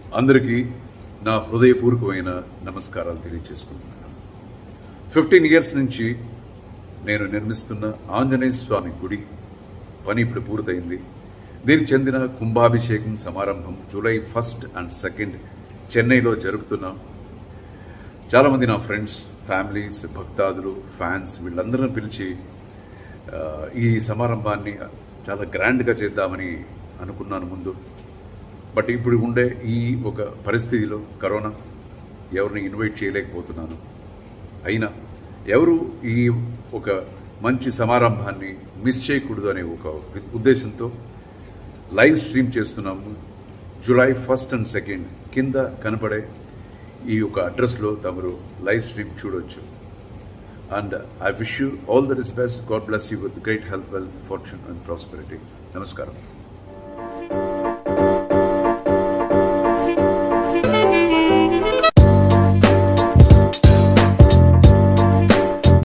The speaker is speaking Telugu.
అందరికీ నా హృదయపూర్వకమైన నమస్కారాలు తెలియజేసుకుంటున్నాను ఫిఫ్టీన్ ఇయర్స్ నుంచి నేను నిర్మిస్తున్న ఆంజనేయ స్వామి గుడి పని ఇప్పుడు పూర్తయింది దీనికి చెందిన కుంభాభిషేకం సమారంభం జూలై ఫస్ట్ అండ్ సెకండ్ చెన్నైలో జరుపుతున్నాం చాలామంది నా ఫ్రెండ్స్ ఫ్యామిలీస్ భక్తాదులు ఫ్యాన్స్ వీళ్ళందరిని పిలిచి ఆ, ఈ సమారంభాన్ని చాలా గ్రాండ్గా చేద్దామని అనుకున్నాను ముందు బట్ ఇప్పుడు ఉండే ఈ ఒక పరిస్థితిలో కరోనా ఎవరిని ఇన్వైట్ చేయలేకపోతున్నాను అయినా ఎవరు ఈ ఒక మంచి సమారంభాన్ని మిస్ చేయకూడదు అనే ఒక ఉద్దేశంతో లైవ్ స్ట్రీమ్ చేస్తున్నాము జూలై ఫస్ట్ అండ్ సెకండ్ కింద కనపడే ఈ యొక్క అడ్రస్లో తమరు లైవ్ స్ట్రీమ్ చూడొచ్చు and I wish you all that is best God bless you with great health wealth fortune and prosperity నమస్కారం